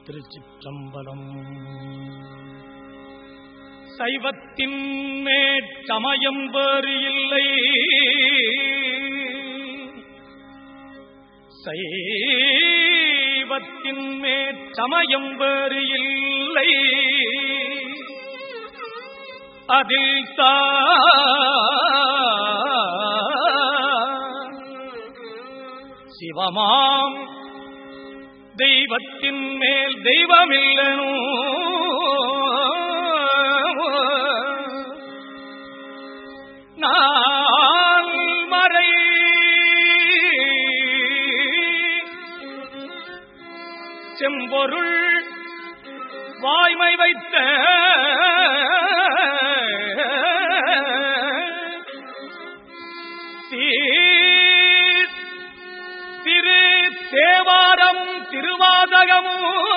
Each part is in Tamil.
திருச்சிற்றம்பலம் சைவத்தின் மேற்சமயம் வேறு இல்லை சைவத்தின் மேற்சமயம் வேறு இல்லை அதில் சிவமாம் தெய்வத்தின் மேல் தெய்வமில்லனோ நான் மறை செம்பொருள் வாய்மை வைத்த சீர் திரு தேவாரம் திருவாதகம்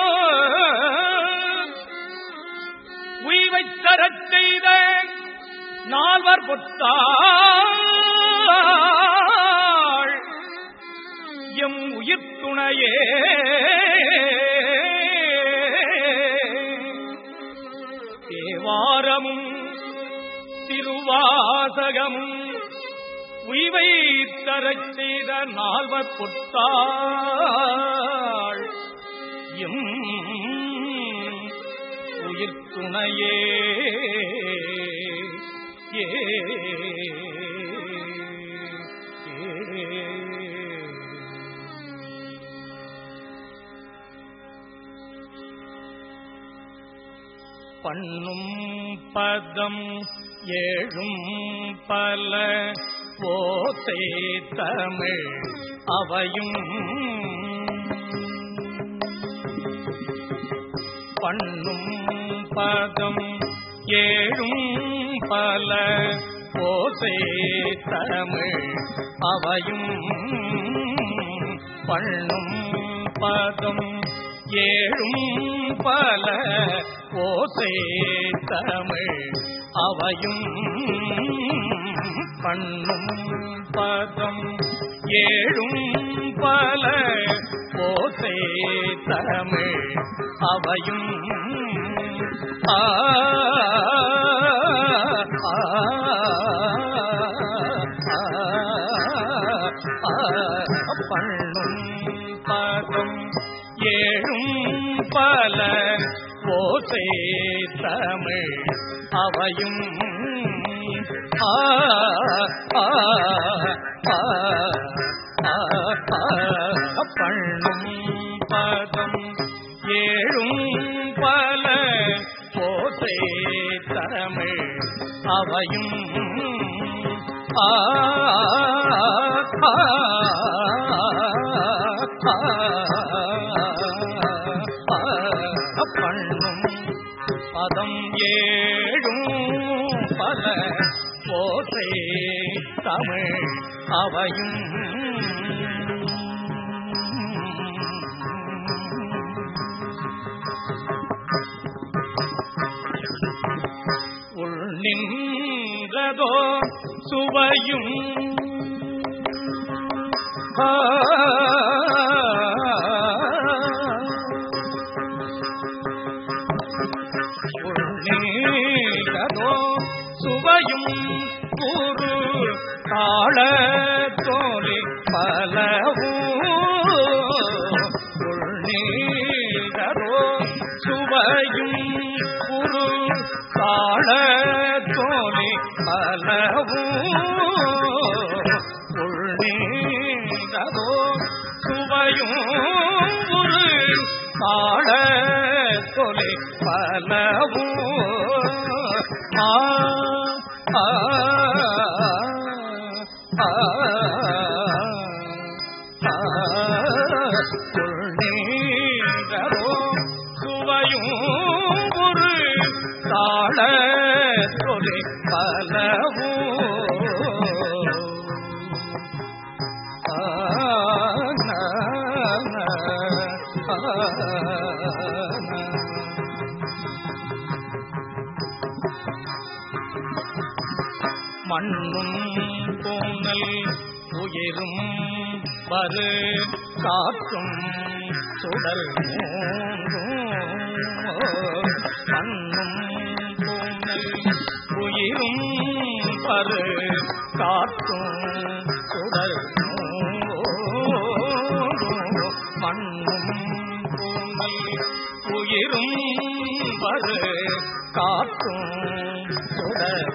உய்வைத் தரச் செய்த நால்வர் பொத்தாள் எம் உயிர் துணையே தேவாரமும் திருவாசகமும் உய்வை தரச் செய்த நால்வர் பொத்தாள் எம் உயிர் துணையே ஏ பண்ணும் பதம் ஏழும் பல ஓசை தமிழ் அவையும் பண்ணும் பதம் ஏழும் பல ஓசை தமிழ் அவையும் பண்ணும் பதம் ஏழும் பல ஓசை தமிழ் அவையும் பண்ணும் பதம் ஏழும் பல ஓசை தமிழ் அவையும் ஆ ஆ, ஆ, ஆ, பண்ணும் பதம் ஏழும் பல ஓசை தமிழ் அவையும் ஆ ஆ, ஆ, ஆ, ஆ, பண்ணும் பதம் ஏழும் பல ஓசை தமிழ் அவையும் ஆ ஆ, ஆ, பண்ணும் பதம் ஏழும் பல ஓசை தமிழ் அவையும் உள் நின்றதோ சுவையும் ஆ உள்ளீடதோ சுவையும் குரு தாழ தோழி பலவும் உள்ளீடதோ சுவையும் குரு தாழ தோழி பலவும் உள்ளீடதோ சுவையும் குரு தாழ தொலை பலவும் ஆ ஆ ஆ ஆ நீரோ சுவையும் ஒரு தாழ தொலை பலவும் ஆ நா, நா, ஆ, நா. மண்ணும் கோணல் உயிரும் வரு காற்றும் சுடல் மண்ணும் பூனை உயிரும் வரு காற்றும் சுடல் மண்ணும் பூனை உயிரும் வரு காற்றும் சுடல்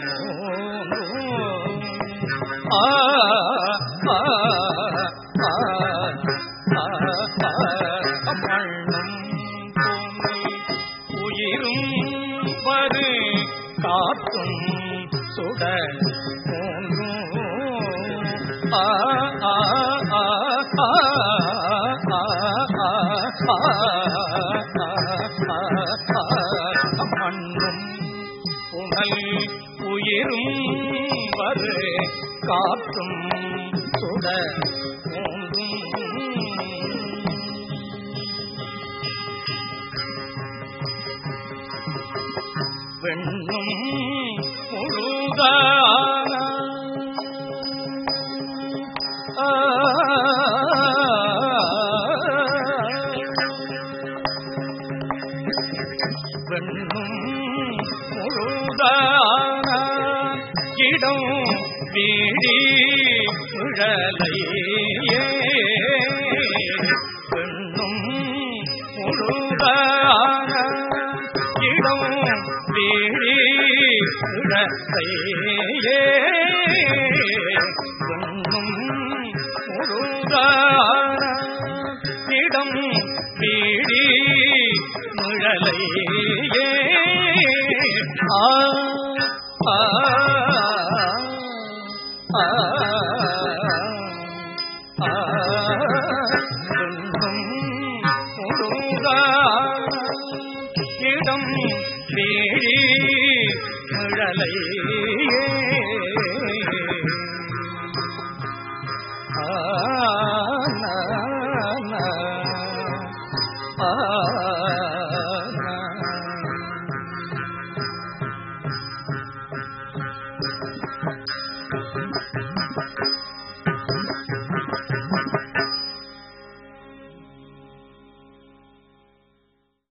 ஆ ஆ ஆ மண்ணும் பூனை உயிரும் வரு காற்றும் சுட ஆ ஆ ஆ ஆ மண்ணும் புனல் உயிரும் வரு காற்றும் சுட ஓங்கும் வெண்ணும் முழுதான ஆ வெண்ணும் முழுதான இடம் வீடி உழலையே பெண்ணும் முழுதான இடம் வீடி உழலையே பெண்ணும் முழுதான இடம் வீடி முழலையே ஆ ஆ ஆ ஆ துன்பம் முழுகான இடம் தேடி முழலையே